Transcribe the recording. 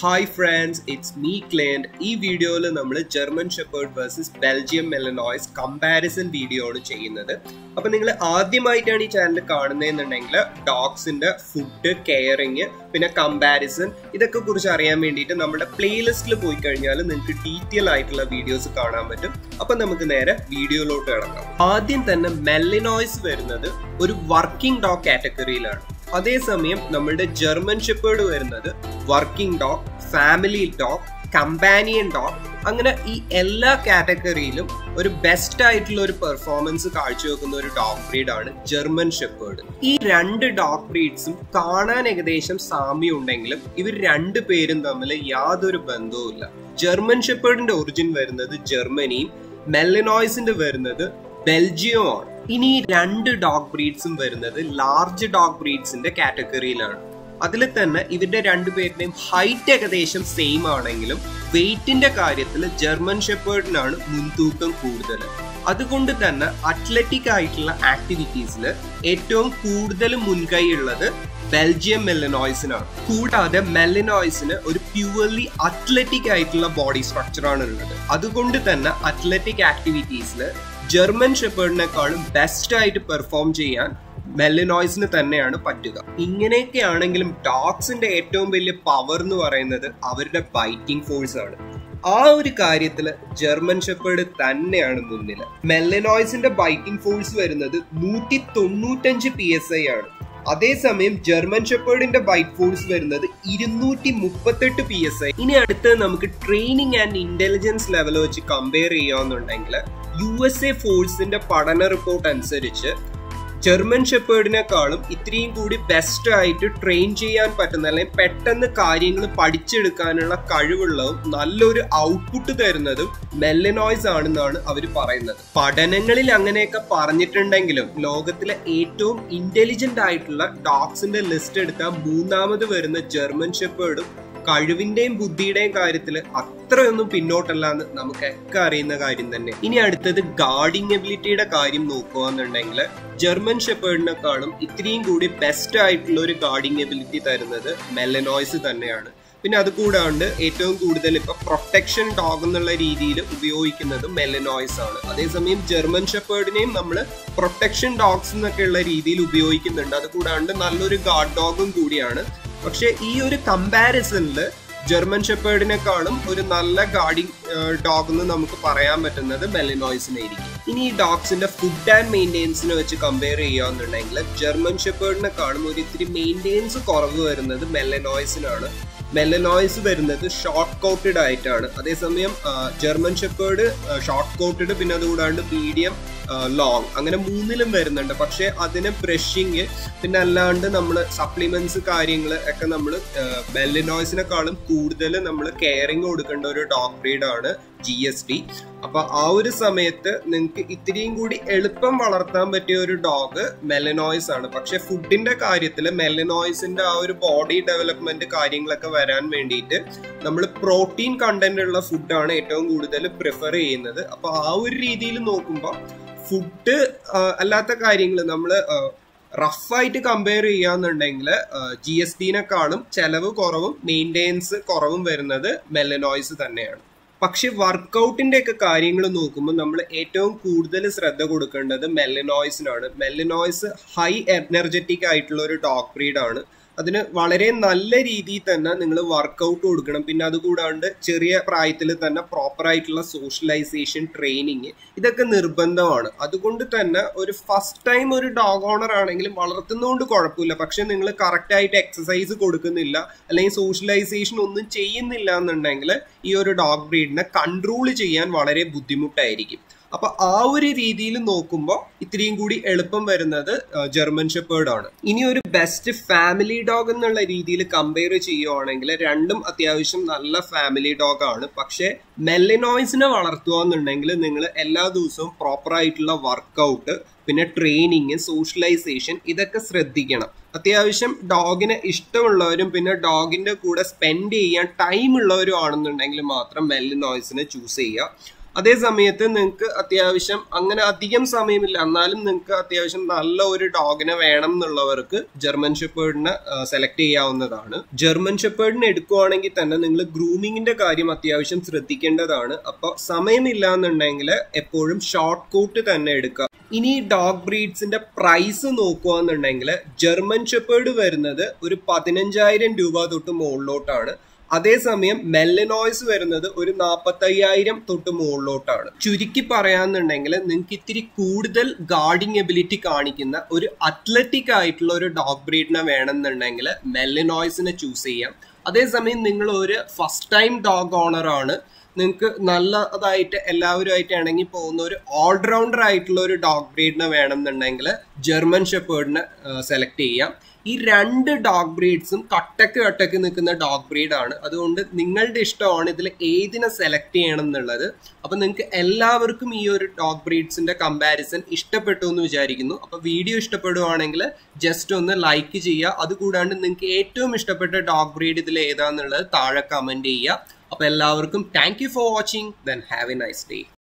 hi friends it's me ക്ലേൻഡ് ഈ വീഡിയോയിൽ നമ്മൾ German shepherd versus Belgium Malinois comparison video ആണ് ചെയ്യുന്നത് അപ്പൊ നിങ്ങൾ ആദ്യമായിട്ടാണ് ഈ ചാനൽ കാണുന്നതെന്നുണ്ടെങ്കിൽ ഡോഗ്സിന്റെ ഫുഡ് കെയറിങ് പിന്നെ കമ്പാരിസൺ ഇതൊക്കെ കുറിച്ച് അറിയാൻ വേണ്ടിയിട്ട് നമ്മുടെ പ്ലേലിസ്റ്റിൽ പോയി കഴിഞ്ഞാൽ നിങ്ങൾക്ക് ഡീറ്റെയിൽ ആയിട്ടുള്ള വീഡിയോസ് കാണാൻ പറ്റും അപ്പൊ നമുക്ക് നേരെ വീഡിയോയിലോട്ട് കിടക്കാം ആദ്യം തന്നെ മെല്ലിനോയ്സ് വരുന്നത് ഒരു വർക്കിംഗ് ഡോഗ് കാറ്റഗറിയിലാണ് അതേസമയം നമ്മളുടെ ജർമ്മൻ ഷെപ്പേർഡ് വരുന്നത് working dog family dog companion dog അങ്ങനെ ഈ എല്ലാ കാറ്റഗറിയിലും ഒരു ബെസ്റ്റ് ആയിട്ടുള്ള ഒരു പെർഫോമൻസ് കാഴ്ചവെക്കുന്ന ഒരു ഡോഗ് ബ്രീഡ് ആണ് ജർമ്മൻ ഷെപ്പേർഡ് ഈ രണ്ട് ഡോഗ് ബ്രീഡ്സും കാണാൻ ഏകദേശം സാമ്യം ഉണ്ടെങ്കിലും ഇവർ രണ്ടു പേരും തമ്മിൽ യാതൊരു ബന്ധവുമില്ല ജർമ്മൻ ഷെപ്പേർഡിന്റെ ഒറിജിൻ വരുന്നത് ജർമ്മനിയും മെല്ലനോയ്സിന്റെ വരുന്നത് ബെൽജിയവുമാണ് ഇനി ഈ രണ്ട് ഡോഗ് ബ്രീഡ്സും വരുന്നത് ലാർജ് ഡോഗ് ബ്രീഡ്സിന്റെ കാറ്റഗറിയിലാണ് അതിൽ തന്നെ ഇവരുടെ രണ്ടുപേരുടെയും ഹൈറ്റ് ഏകദേശം സെയിം ആണെങ്കിലും വെയിറ്റിന്റെ കാര്യത്തിൽ ജർമ്മൻ ഷെപ്പേർഡിനാണ് മുൻതൂക്കം കൂടുതൽ അതുകൊണ്ട് തന്നെ അത്ലറ്റിക് ആയിട്ടുള്ള ആക്ടിവിറ്റീസിൽ ഏറ്റവും കൂടുതൽ മുൻകൈ ഉള്ളത് ബെൽജിയം മെല്ലനോയ്സിനാണ് കൂടാതെ മെല്ലനോയ്സിന് ഒരു പ്യുവർലി അത്ലറ്റിക് ആയിട്ടുള്ള ബോഡി സ്ട്രക്ചർ ആണ് ഉള്ളത് അതുകൊണ്ട് തന്നെ അത്ലറ്റിക് ആക്ടിവിറ്റീസിൽ ജർമ്മൻ ഷെപ്പേർഡിനെക്കാളും ബെസ്റ്റ് ആയിട്ട് പെർഫോം ചെയ്യാൻ മെല്ലനോയ്സിന് തന്നെയാണ് പറ്റുക ഇങ്ങനെയൊക്കെ ആണെങ്കിലും ഡോഗ്സിന്റെ ഏറ്റവും വലിയ പവർ എന്ന് പറയുന്നത് അവരുടെ ബൈറ്റിംഗ് ഫോഴ്സ് ആണ് ആ ഒരു കാര്യത്തിൽ ജർമ്മൻ ഷെപ്പേർഡ് തന്നെയാണ് മുന്നിൽ മെല്ലനോയ്സിന്റെ ബൈറ്റിംഗ് ഫോഴ്സ് വരുന്നത് നൂറ്റി തൊണ്ണൂറ്റഞ്ച് പി എസ് ഐ ആണ് അതേസമയം ജർമ്മൻ ഷെപ്പേർഡിന്റെ ബൈറ്റ് ഫോഴ്സ് വരുന്നത് ഇരുന്നൂറ്റി മുപ്പത്തെട്ട് പി എസ് ഐ ഇനി അടുത്ത് നമുക്ക് ട്രെയിനിങ് ആൻഡ് ഇന്റലിജൻസ് ലെവൽ വെച്ച് കമ്പയർ ചെയ്യാന്നുണ്ടെങ്കിൽ യു എസ് എ ഫോഴ്സിന്റെ പഠന റിപ്പോർട്ട് അനുസരിച്ച് ജർമ്മൻ ഷെപ്പേർഡിനെക്കാളും ഇത്രയും കൂടി ബെസ്റ്റ് ആയിട്ട് ട്രെയിൻ ചെയ്യാൻ പറ്റുന്ന അല്ലെങ്കിൽ പെട്ടെന്ന് കാര്യങ്ങൾ പഠിച്ചെടുക്കാനുള്ള കഴിവുള്ളതും നല്ലൊരു ഔട്ട്പുട്ട് തരുന്നതും മെല്ലനോയ്സ് ആണെന്നാണ് അവർ പറയുന്നത് പഠനങ്ങളിൽ അങ്ങനെയൊക്കെ പറഞ്ഞിട്ടുണ്ടെങ്കിലും ലോകത്തിലെ ഏറ്റവും ഇന്റലിജന്റ് ആയിട്ടുള്ള ഡോഗ്സിന്റെ ലിസ്റ്റ് എടുത്താൽ മൂന്നാമത് വരുന്ന ജർമ്മൻ ഷെപ്പേർഡും കഴിവിന്റെയും ബുദ്ധിയുടെയും കാര്യത്തിൽ അത്രയൊന്നും പിന്നോട്ടല്ല എന്ന് നമുക്കൊക്കെ അറിയുന്ന കാര്യം തന്നെ ഇനി അടുത്തത് ഗാർഡിങ് എബിലിറ്റിയുടെ കാര്യം നോക്കുകയെന്നുണ്ടെങ്കിൽ ജർമ്മൻ ഷെപ്പേർഡിനെക്കാളും ഇത്രയും കൂടി ബെസ്റ്റ് ആയിട്ടുള്ള ഒരു ഗാർഡിങ് എബിലിറ്റി തരുന്നത് മെല്ലനോയ്സ് തന്നെയാണ് പിന്നെ അത് കൂടാണ്ട് ഏറ്റവും കൂടുതൽ ഇപ്പൊ പ്രൊട്ടക്ഷൻ ഡോഗ് എന്നുള്ള രീതിയിൽ ഉപയോഗിക്കുന്നത് മെല്ലനോയ്സ് ആണ് അതേസമയം ജർമ്മൻ ഷെപ്പേർഡിനെയും നമ്മൾ പ്രൊട്ടക്ഷൻ ഡോഗ്സ് എന്നൊക്കെയുള്ള രീതിയിൽ ഉപയോഗിക്കുന്നുണ്ട് അത് കൂടാണ്ട് നല്ലൊരു ഗാർഡ് ഡോഗും കൂടിയാണ് പക്ഷെ ഈ ഒരു കമ്പാരിസണിൽ ജർമ്മൻ ഷെപ്പേർഡിനെക്കാളും ഒരു നല്ല ഗാർഡിങ് ഡോഗ് എന്ന് നമുക്ക് പറയാൻ പറ്റുന്നത് മെലിനോയ്സിനായിരിക്കും ഇനി ഈ ഡോഗ്സിന്റെ ഫുഡ് ആൻഡ് മെയിൻ്റെനൻസിനെ വെച്ച് കമ്പയർ ചെയ്യുകയാണെന്നുണ്ടെങ്കിൽ ജർമ്മൻ ഷെപ്പേർഡിനെക്കാളും ഒരു ഇത്തിരി മെയിൻ്റെനൻസ് കുറവ് വരുന്നത് മെല്ലനോയ്സിനാണ് മെല്ലനോയ്സ് വരുന്നത് ഷോർട്ട് കോട്ടഡ് ആയിട്ടാണ് അതേസമയം ജർമ്മൻ ഷെപ്പേർഡ് ഷോർട്ട് കോട്ടഡ് പിന്നെ അതുകൂടാണ്ട് മീഡിയം ലോങ് അങ്ങനെ മൂന്നിലും വരുന്നുണ്ട് പക്ഷെ അതിന് ബ്രഷിങ് പിന്നെ അല്ലാണ്ട് നമ്മൾ സപ്ലിമെന്റ്സ് കാര്യങ്ങൾ ഒക്കെ നമ്മൾ ബെല്ലിനോയ്സിനെക്കാളും കൂടുതൽ നമ്മൾ കെയറിങ് കൊടുക്കേണ്ട ഒരു ഡോഗ് ബ്രീഡാണ് ജി എസ് ടി അപ്പൊ ആ ഒരു സമയത്ത് നിങ്ങൾക്ക് ഇത്രയും കൂടി എളുപ്പം വളർത്താൻ പറ്റിയ ഒരു ഡോഗ് മെലനോയ്സ് ആണ് പക്ഷെ ഫുഡിന്റെ കാര്യത്തിൽ മെലനോയ്സിന്റെ ആ ഒരു ബോഡി ഡെവലപ്മെന്റ് കാര്യങ്ങളൊക്കെ വരാൻ വേണ്ടിയിട്ട് നമ്മൾ പ്രോട്ടീൻ കണ്ടന്റ് ഉള്ള ഫുഡാണ് ഏറ്റവും കൂടുതൽ പ്രിഫർ ചെയ്യുന്നത് അപ്പൊ ആ ഒരു രീതിയിൽ നോക്കുമ്പോൾ ഫുഡ് അല്ലാത്ത കാര്യങ്ങൾ നമ്മൾ റഫായിട്ട് കമ്പയർ ചെയ്യാന്നുണ്ടെങ്കിൽ ജി എസ് ടിനെക്കാളും ചെലവ് കുറവും മെയിൻ്റെനൻസ് കുറവും വരുന്നത് മെല്ലനോയ്സ് തന്നെയാണ് പക്ഷെ വർക്കൗട്ടിന്റെ ഒക്കെ കാര്യങ്ങൾ നോക്കുമ്പോൾ നമ്മൾ ഏറ്റവും കൂടുതൽ ശ്രദ്ധ കൊടുക്കേണ്ടത് മെല്ലനോയ്സിനാണ് മെല്ലനോയ്സ് ഹൈ എനർജറ്റിക് ആയിട്ടുള്ള ഒരു ഡോഗ് ബ്രീഡാണ് അതിന് വളരെ നല്ല രീതിയിൽ തന്നെ നിങ്ങൾ വർക്കൗട്ട് കൊടുക്കണം പിന്നെ അതുകൂടാണ്ട് ചെറിയ പ്രായത്തിൽ തന്നെ പ്രോപ്പർ ആയിട്ടുള്ള സോഷ്യലൈസേഷൻ ട്രെയിനിങ് ഇതൊക്കെ നിർബന്ധമാണ് അതുകൊണ്ട് തന്നെ ഒരു ഫസ്റ്റ് ടൈം ഒരു ഡോഗ് ഓണർ ആണെങ്കിലും വളർത്തുന്നതുകൊണ്ട് കുഴപ്പമില്ല പക്ഷെ നിങ്ങൾ കറക്റ്റ് ആയിട്ട് എക്സസൈസ് കൊടുക്കുന്നില്ല അല്ലെങ്കിൽ സോഷ്യലൈസേഷൻ ഒന്നും ചെയ്യുന്നില്ല എന്നുണ്ടെങ്കിൽ ഈ ഒരു ഡോഗ് ബ്രീഡിനെ കൺട്രോൾ ചെയ്യാൻ വളരെ ബുദ്ധിമുട്ടായിരിക്കും അപ്പൊ ആ ഒരു രീതിയിൽ നോക്കുമ്പോൾ ഇത്രയും കൂടി എളുപ്പം വരുന്നത് ജർമ്മൻ ഷെപ്പേർഡ് ആണ് ഇനി ഒരു ബെസ്റ്റ് ഫാമിലി ഡോഗ് എന്നുള്ള രീതിയിൽ കമ്പയർ ചെയ്യുവാണെങ്കിൽ രണ്ടും അത്യാവശ്യം നല്ല ഫാമിലി ഡോഗ് ആണ് പക്ഷെ മെല്ലിനോയ്സിനെ വളർത്തുക എന്നുണ്ടെങ്കിൽ നിങ്ങൾ എല്ലാ ദിവസവും പ്രോപ്പർ ആയിട്ടുള്ള വർക്കൗട്ട് പിന്നെ ട്രെയിനിങ് സോഷ്യലൈസേഷൻ ഇതൊക്കെ ശ്രദ്ധിക്കണം അത്യാവശ്യം ഡോഗിനെ ഇഷ്ടമുള്ളവരും പിന്നെ ഡോഗിന്റെ കൂടെ സ്പെൻഡ് ചെയ്യാൻ ടൈം ഉള്ളവരും ആണെന്നുണ്ടെങ്കിൽ മാത്രം മെല്ലിനോയ്സിനെ ചൂസ് ചെയ്യുക അതേ സമയത്ത് നിങ്ങൾക്ക് അത്യാവശ്യം അങ്ങനെ അധികം സമയമില്ല എന്നാലും നിങ്ങൾക്ക് അത്യാവശ്യം നല്ല ഒരു ഡോഗിനെ വേണം എന്നുള്ളവർക്ക് ജർമ്മൻ ഷെപ്പേർഡിനെ സെലക്ട് ചെയ്യാവുന്നതാണ് ജർമ്മൻ ഷെപ്പേർഡിനെ എടുക്കുവാണെങ്കിൽ തന്നെ നിങ്ങൾ ഗ്രൂമിങ്ങിന്റെ കാര്യം അത്യാവശ്യം ശ്രദ്ധിക്കേണ്ടതാണ് അപ്പോൾ സമയമില്ല എന്നുണ്ടെങ്കിൽ എപ്പോഴും ഷോർട്ട് കോട്ട് തന്നെ എടുക്കുക ഇനി ഡോഗ് ബ്രീഡ്സിന്റെ പ്രൈസ് നോക്കുകയെന്നുണ്ടെങ്കിൽ ജർമ്മൻ ഷെപ്പേർഡ് വരുന്നത് ഒരു പതിനഞ്ചായിരം രൂപ തൊട്ട് മുകളിലോട്ടാണ് അതേസമയം മെല്ലനോയ്സ് വരുന്നത് ഒരു നാൽപ്പത്തയ്യായിരം തൊട്ട് മുകളിലോട്ടാണ് ചുരുക്കി പറയാന്നുണ്ടെങ്കിൽ നിങ്ങൾക്ക് ഇത്തിരി കൂടുതൽ ഗാർഡിങ് എബിലിറ്റി കാണിക്കുന്ന ഒരു അത്ലറ്റിക് ആയിട്ടുള്ള ഒരു ഡോഗ് ബ്രീഡിനെ വേണമെന്നുണ്ടെങ്കിൽ മെല്ലനോയ്സിനെ ചൂസ് ചെയ്യാം അതേസമയം നിങ്ങൾ ഒരു ഫസ്റ്റ് ടൈം ഡോഗ് ഓണർ ആണ് നിങ്ങൾക്ക് നല്ലതായിട്ട് എല്ലാവരുമായിട്ട് ഇണങ്ങി പോകുന്ന ഒരു ഓൾറൗണ്ടർ ആയിട്ടുള്ള ഒരു ഡോഗ് ബ്രീഡിനെ വേണമെന്നുണ്ടെങ്കിൽ ജർമ്മൻ ഷെപ്പേർഡിനെ സെലക്ട് ചെയ്യാം ഈ രണ്ട് ഡോഗ് ബ്രീഡ്സും കട്ടക്ക് കട്ടക്ക് നിൽക്കുന്ന ഡോഗ് ബ്രീഡാണ് അതുകൊണ്ട് നിങ്ങളുടെ ഇഷ്ടമാണ് ഇതിൽ ഏതിനെ സെലക്ട് ചെയ്യണം എന്നുള്ളത് അപ്പൊ നിങ്ങൾക്ക് എല്ലാവർക്കും ഈ ഒരു ഡോഗ് ബ്രീഡ്സിന്റെ കമ്പാരിസൺ ഇഷ്ടപ്പെട്ടു എന്ന് വിചാരിക്കുന്നു അപ്പൊ വീഡിയോ ഇഷ്ടപ്പെടുവാണെങ്കിൽ ജസ്റ്റ് ഒന്ന് ലൈക്ക് ചെയ്യുക അതുകൂടാണ്ട് നിങ്ങൾക്ക് ഏറ്റവും ഇഷ്ടപ്പെട്ട ഡോഗ് ബ്രീഡ് ഇതിൽ ഏതാന്നുള്ളത് താഴെ കമന്റ് ചെയ്യുക അപ്പൊ എല്ലാവർക്കും thank you for watching then have a nice day